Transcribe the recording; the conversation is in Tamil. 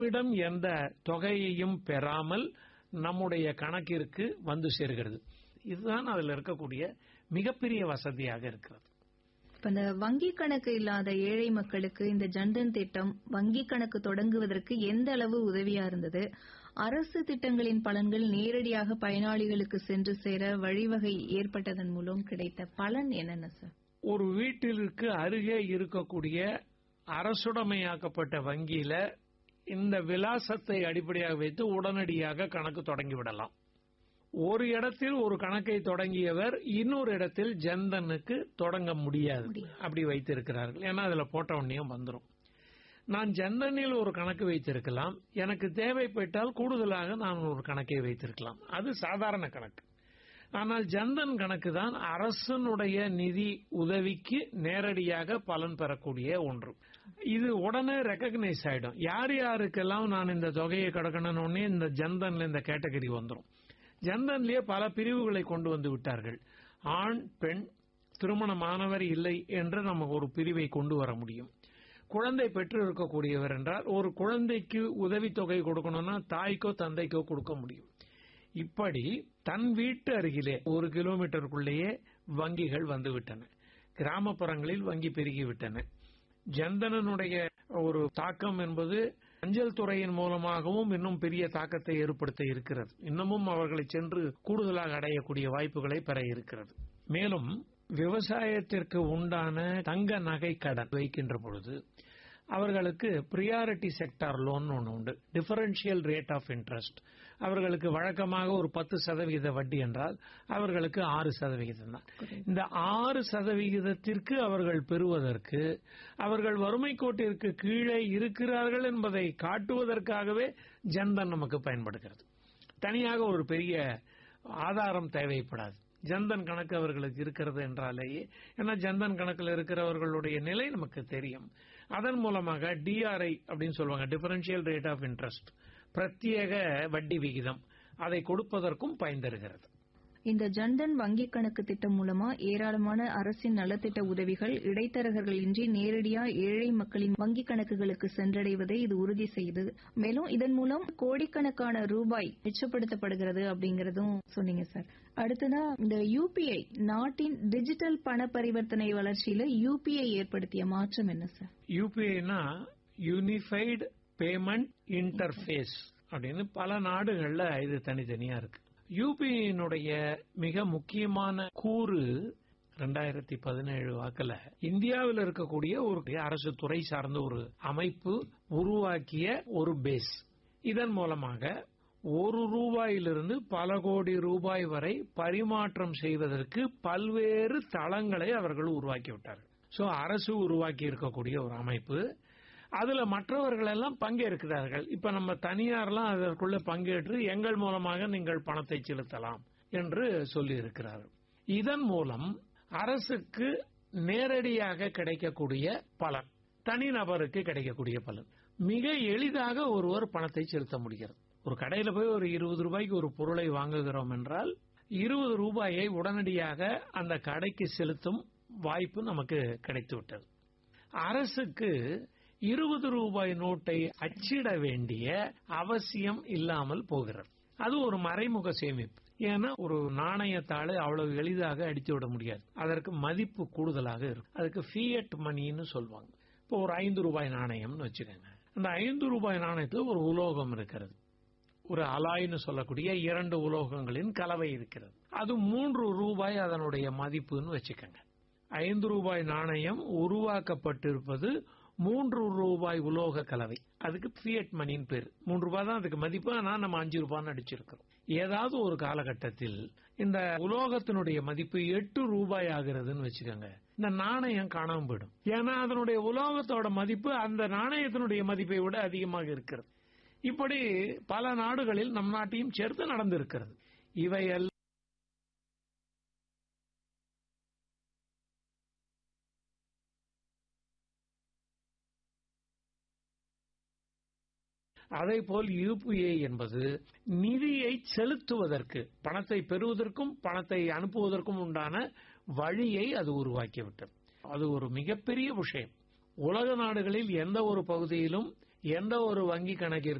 இடம் எந்த தொகையையும் பெறாமல் நம்முடைய கணக்கிற்கு வந்து சேர்கிறது இதுதான் அதில் இருக்கக்கூடிய மிகப்பெரிய வசதியாக இருக்கிறது இப்ப இந்த வங்கி கணக்கு இல்லாத ஏழை மக்களுக்கு இந்த ஜன்தன் திட்டம் வங்கி கணக்கு தொடங்குவதற்கு எந்த அளவு உதவியா இருந்தது அரசு திட்டங்களின் பலன்கள் நேரடியாக பயனாளிகளுக்கு சென்று சேர வழிவகை ஏற்பட்டதன் மூலம் கிடைத்த பலன் என்னென்ன சார் ஒரு வீட்டிற்கு அருகே இருக்கக்கூடிய அரசுடைமையாக்கப்பட்ட வங்கியில இந்த விலாசத்தை அடிப்படையாக வைத்து உடனடியாக கணக்கு தொடங்கிவிடலாம் ஒரு இடத்தில் ஒரு கணக்கை தொடங்கியவர் இன்னொரு இடத்தில் ஜன்தனுக்கு தொடங்க முடியாது அப்படி வைத்திருக்கிறார்கள் ஏன்னா அதுல போட்ட உடனேயும் வந்துடும் நான் ஜன்தனில் ஒரு கணக்கு வைத்திருக்கலாம் எனக்கு தேவைப்பட்டால் கூடுதலாக நான் ஒரு கணக்கை வைத்திருக்கலாம் அது சாதாரண கணக்கு ஆனால் ஜன்தன் கணக்கு தான் அரசனுடைய நிதி உதவிக்கு நேரடியாக பலன் பெறக்கூடிய ஒன்று இது உடனே ரெக்கக்னைஸ் ஆயிடும் யார் யாருக்கெல்லாம் நான் இந்த தொகையை கடக்கணும் உடனே இந்த ஜன்தன்ல இந்த கேட்டகரி வந்துடும் ஜன்தன்லயே பல பிரிவுகளை கொண்டு வந்து விட்டார்கள் ஆண் பெண் திருமணமானவர் இல்லை என்று நம்ம ஒரு பிரிவை கொண்டு வர முடியும் குழந்தை பெற்று இருக்கக்கூடியவர் என்றால் ஒரு குழந்தைக்கு உதவித்தொகை கொடுக்கணும்னா தாய்க்கோ தந்தைக்கோ கொடுக்க முடியும் இப்படி தன் வீட்டு அருகிலே ஒரு கிலோமீட்டருக்குள்ளேயே வங்கிகள் வந்துவிட்டன கிராமப்புறங்களில் வங்கி பெருகிவிட்டன ஜன்தனனுடைய ஒரு தாக்கம் என்பது அஞ்சல் துறையின் மூலமாகவும் இன்னும் பெரிய தாக்கத்தை ஏற்படுத்த இருக்கிறது இன்னமும் அவர்களை சென்று கூடுதலாக அடையக்கூடிய வாய்ப்புகளை பெற இருக்கிறது மேலும் விவசாயத்திற்கு உண்டான தங்க நகை கடன் வைக்கின்ற பொழுது அவர்களுக்கு பிரியாரிட்டி செக்டார் லோன் ஒன்று உண்டு டிஃபரன்ஷியல் ரேட் ஆஃப் இன்ட்ரெஸ்ட் அவர்களுக்கு வழக்கமாக ஒரு பத்து சதவிகித வட்டி என்றால் அவர்களுக்கு ஆறு சதவிகிதம் தான் இந்த ஆறு சதவிகிதத்திற்கு அவர்கள் பெறுவதற்கு அவர்கள் வறுமை கோட்டிற்கு கீழே இருக்கிறார்கள் என்பதை காட்டுவதற்காகவே ஜன்தன் நமக்கு பயன்படுகிறது தனியாக ஒரு பெரிய ஆதாரம் தேவைப்படாது ஜன்தன் கணக்கு அவர்களுக்கு இருக்கிறது என்றாலேயே ஏன்னா ஜன்தன் கணக்கில் இருக்கிறவர்களுடைய நிலை நமக்கு தெரியும் அதன் மூலமாக டிஆர்ஐ அப்படின்னு சொல்லுவாங்க டிஃபரன்ஷியல் ரேட் ஆஃப் இன்ட்ரெஸ்ட் பிரத்யேக வட்டி விகிதம் அதை கொடுப்பதற்கும் பயன் தருகிறது இந்த ஜன்தன் வங்கி கணக்கு திட்டம் மூலமா ஏராளமான அரசின் நலத்திட்ட உதவிகள் இடைத்தரகர்கள் இன்றி நேரடியா ஏழை மக்களின் வங்கி கணக்குகளுக்கு சென்றடைவதை இது உறுதி செய்யுது மேலும் இதன் மூலம் கோடிக்கணக்கான ரூபாய் மிச்சப்படுத்தப்படுகிறது அப்படிங்கறதும் சொன்னீங்க சார் அடுத்ததா இந்த யூபிஐ நாட்டின் டிஜிட்டல் பண பரிவர்த்தனை வளர்ச்சியில யூபிஐ ஏற்படுத்திய மாற்றம் என்ன சார் யூபிஐனா யூனிஃபைடு பேமெண்ட் இன்டர்ஃபேஸ் அப்படின்னு பல நாடுகள்ல இது தனித்தனியா இருக்கு யூபிஐனுடைய மிக முக்கியமான கூறு ரெண்டாயிரத்தி பதினேழு வாக்குல இந்தியாவில் இருக்கக்கூடிய ஒரு அரசு துறை சார்ந்த ஒரு அமைப்பு உருவாக்கிய ஒரு பேஸ் இதன் மூலமாக ஒரு ரூபாயிலிருந்து பல கோடி ரூபாய் வரை பரிமாற்றம் செய்வதற்கு பல்வேறு தளங்களை அவர்கள் உருவாக்கி விட்டார்கள் சோ அரசு உருவாக்கி இருக்கக்கூடிய ஒரு அமைப்பு அதுல மற்றவர்கள் எல்லாம் பங்கேற்கிறார்கள் இப்ப நம்ம தனியார்லாம் அதற்குள்ள பங்கேற்று எங்கள் மூலமாக நீங்கள் பணத்தை செலுத்தலாம் என்று சொல்லி இருக்கிறார்கள் இதன் மூலம் அரசுக்கு நேரடியாக கிடைக்கக்கூடிய பலன் தனிநபருக்கு கிடைக்கக்கூடிய பலன் மிக எளிதாக ஒருவர் பணத்தை செலுத்த முடிகிறது ஒரு கடையில போய் ஒரு இருபது ரூபாய்க்கு ஒரு பொருளை வாங்குகிறோம் என்றால் இருபது ரூபாயை உடனடியாக அந்த கடைக்கு செலுத்தும் வாய்ப்பு நமக்கு கிடைத்து விட்டது அரசுக்கு இருபது ரூபாய் நோட்டை அச்சிட வேண்டிய அவசியம் இல்லாமல் போகிறது அது ஒரு மறைமுக சேமிப்பு ஏன்னா ஒரு நாணயத்தாளை அவ்வளவு எளிதாக அடித்து விட முடியாது அதற்கு மதிப்பு கூடுதலாக இருக்கும் அதுக்கு ஃபியட் மணின்னு சொல்லுவாங்க இப்போ ஒரு ஐந்து ரூபாய் நாணயம்னு வச்சுக்கோங்க அந்த ஐந்து ரூபாய் நாணயத்தில் ஒரு உலோகம் இருக்கிறது ஒரு அலாய்னு சொல்லக்கூடிய இரண்டு உலோகங்களின் கலவை இருக்கிறது அது மூன்று ரூபாய் அதனுடைய மதிப்புன்னு வச்சுக்கோங்க ஐந்து ரூபாய் நாணயம் உருவாக்கப்பட்டிருப்பது மூன்று ரூபாய் உலோக கலவை அதுக்கு ஃபியட் மணின்னு பேர் மூன்று ரூபாய் தான் அதுக்கு மதிப்பு ஆனா நம்ம அஞ்சு ரூபான்னு அடிச்சிருக்கிறோம் ஏதாவது ஒரு காலகட்டத்தில் இந்த உலோகத்தினுடைய மதிப்பு எட்டு ரூபாய் ஆகிறதுன்னு வச்சுக்கோங்க இந்த நாணயம் காணாம போயிடும் ஏன்னா அதனுடைய உலோகத்தோட மதிப்பு அந்த நாணயத்தினுடைய மதிப்பை விட அதிகமாக இருக்கிறது இப்படி பல நாடுகளில் நம் நாட்டையும் சேர்த்து நடந்திருக்கிறது இவையெல்லாம் அதே போல் யூபிஐ என்பது நிதியை செலுத்துவதற்கு பணத்தை பெறுவதற்கும் பணத்தை அனுப்புவதற்கும் உண்டான வழியை அது உருவாக்கிவிட்டது அது ஒரு மிகப்பெரிய விஷயம் உலக நாடுகளில் எந்த ஒரு பகுதியிலும் எந்த ஒரு வங்கி கணக்கிற்கு